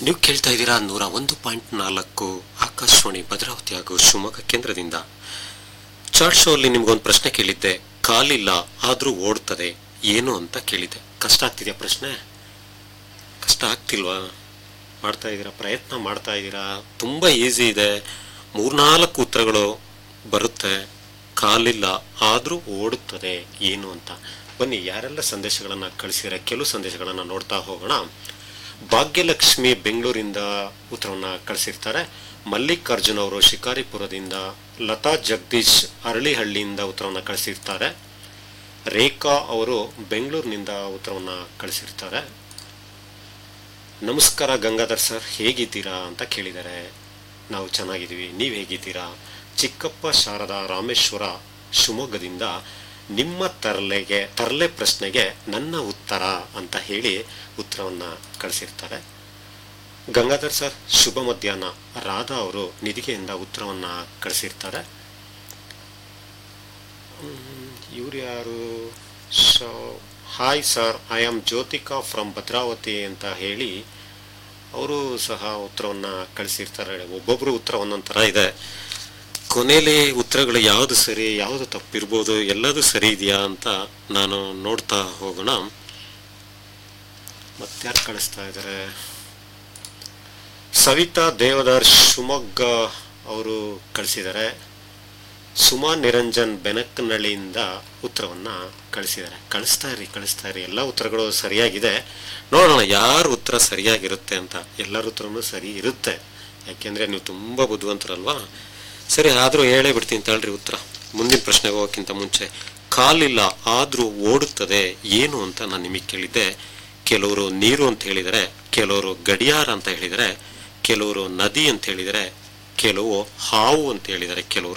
ನೀವು ಕೇಳ್ತಾ ಇದ್ದೀರಾ ನೂರ ಒಂದು ಪಾಯಿಂಟ್ ನಾಲ್ಕು ಆಕಾಶವಾಣಿ ಭದ್ರಾವತಿ ಹಾಗೂ ಶಿವಮೊಗ್ಗ ಕೇಂದ್ರದಿಂದ ಚಾರ್ಟ್ ಶೋ ಅಲ್ಲಿ ನಿಮ್ಗೊಂದು ಪ್ರಶ್ನೆ ಕೇಳಿದ್ದೆ ಕಾಲಿಲ್ಲ ಆದ್ರೂ ಓಡ್ತದೆ ಏನು ಅಂತ ಕೇಳಿದ್ದೆ ಕಷ್ಟ ಆಗ್ತಿದೆಯಾ ಪ್ರಶ್ನೆ ಕಷ್ಟ ಆಗ್ತಿಲ್ವಾ ಮಾಡ್ತಾ ಇದ್ದೀರಾ ಪ್ರಯತ್ನ ಮಾಡ್ತಾ ಇದ್ದೀರಾ ತುಂಬಾ ಈಸಿ ಇದೆ ಮೂರ್ನಾಲ್ಕು ಉತ್ತರಗಳು ಬರುತ್ತೆ ಕಾಲಿಲ್ಲ ಆದ್ರೂ ಓಡುತ್ತದೆ ಏನು ಅಂತ ಬನ್ನಿ ಯಾರೆಲ್ಲ ಸಂದೇಶಗಳನ್ನ ಕಳಿಸಿದರೆ ಕೆಲವು ಸಂದೇಶಗಳನ್ನ ನೋಡ್ತಾ ಹೋಗೋಣ ಭಾಗ್ಯಲಕ್ಷ್ಮಿ ಬೆಂಗಳೂರಿಂದ ಉತ್ತರವನ್ನ ಕಳಿಸಿರ್ತಾರೆ ಮಲ್ಲಿಕಾರ್ಜುನ್ ಅವರು ಶಿಕಾರಿಪುರದಿಂದ ಲತಾ ಜಗದೀಶ್ ಅರಳಿಹಳ್ಳಿಯಿಂದ ಉತ್ತರವನ್ನ ಕಳಿಸಿರ್ತಾರೆ ರೇಖಾ ಅವರು ಬೆಂಗಳೂರಿನಿಂದ ಉತ್ತರವನ್ನ ಕಳಿಸಿರ್ತಾರೆ ನಮಸ್ಕಾರ ಗಂಗಾಧರ್ ಸರ್ ಹೇಗಿದ್ದೀರಾ ಅಂತ ಕೇಳಿದ್ದಾರೆ ನಾವು ಚೆನ್ನಾಗಿದ್ದೀವಿ ನೀವು ಹೇಗಿದ್ದೀರಾ ಚಿಕ್ಕಪ್ಪ ಶಾರದಾ ರಾಮೇಶ್ವರ ಶಿವಮೊಗ್ಗದಿಂದ ನಿಮ್ಮ ತರಲೆಗೆ ತರಲೆ ಪ್ರಶ್ನೆಗೆ ನನ್ನ ಉತ್ತರ ಅಂತ ಹೇಳಿ ಉತ್ತರವನ್ನ ಕಳಿಸಿರ್ತಾರೆ ಗಂಗಾಧರ್ ಸರ್ ಶುಭ ಮಧ್ಯಾಹ್ನ ರಾಧಾ ಅವರು ನಿಧಿಗೆಯಿಂದ ಉತ್ತರವನ್ನ ಕಳಿಸಿರ್ತಾರೆ ಇವ್ರು ಯಾರು hi sir I am Jyothika from Bhadravati ಅಂತ ಹೇಳಿ ಅವರು ಸಹ ಉತ್ತರವನ್ನ ಕಳಿಸಿರ್ತಾರೆ ಒಬ್ಬೊಬ್ರು ಉತ್ತರ ಒಂದೊಂದು ಥರ ಇದೆ ಕೊನೆಯಲ್ಲಿ ಉತ್ತರಗಳು ಯಾವುದು ಸರಿ ಯಾವುದು ತಪ್ಪಿರ್ಬೋದು ಎಲ್ಲದೂ ಸರಿ ಇದೆಯಾ ಅಂತ ನಾನು ನೋಡ್ತಾ ಹೋಗೋಣ ಮತ್ಯಾರು ಕಳಿಸ್ತಾ ಇದ್ದಾರೆ ಸವಿತಾ ದೇವದಾರ್ ಶಿವಮೊಗ್ಗ ಅವರು ಕಳಿಸಿದ್ದಾರೆ ಸುಮಾ ನಿರಂಜನ್ ಬೆನಕನಹಳ್ಳಿಯಿಂದ ಉತ್ತರವನ್ನ ಕಳಿಸಿದ್ದಾರೆ ಕಳಿಸ್ತಾ ಇರಿ ಕಳಿಸ್ತಾ ಇರಿ ಎಲ್ಲ ಉತ್ತರಗಳು ಸರಿಯಾಗಿದೆ ನೋಡೋಣ ಯಾರು ಉತ್ತರ ಸರಿಯಾಗಿರುತ್ತೆ ಅಂತ ಎಲ್ಲರ ಉತ್ತರನೂ ಸರಿ ಇರುತ್ತೆ ಯಾಕೆಂದ್ರೆ ನೀವು ತುಂಬಾ ಬುದ್ಧಿವಂತರಲ್ವಾ ಸರಿ ಆದ್ರೂ ಹೇಳೇ ಬಿಡ್ತೀನಿ ತಳ್ರಿ ಉತ್ತರ ಮುಂದಿನ ಪ್ರಶ್ನೆಗೆ ಹೋಗೋಕ್ಕಿಂತ ಮುಂಚೆ ಕಾಲಿಲ್ಲ ಆದ್ರೂ ಓಡುತ್ತದೆ ಏನು ಅಂತ ನಾನು ನಿಮಗೆ ಕೇಳಿದ್ದೆ ಕೆಲವರು ನೀರು ಅಂತ ಹೇಳಿದರೆ ಕೆಲವರು ಗಡಿಯಾರ ಅಂತ ಹೇಳಿದರೆ ಕೆಲವರು ನದಿ ಅಂತ ಹೇಳಿದರೆ ಕೆಲವು ಹಾವು ಅಂತ ಹೇಳಿದರೆ ಕೆಲವರು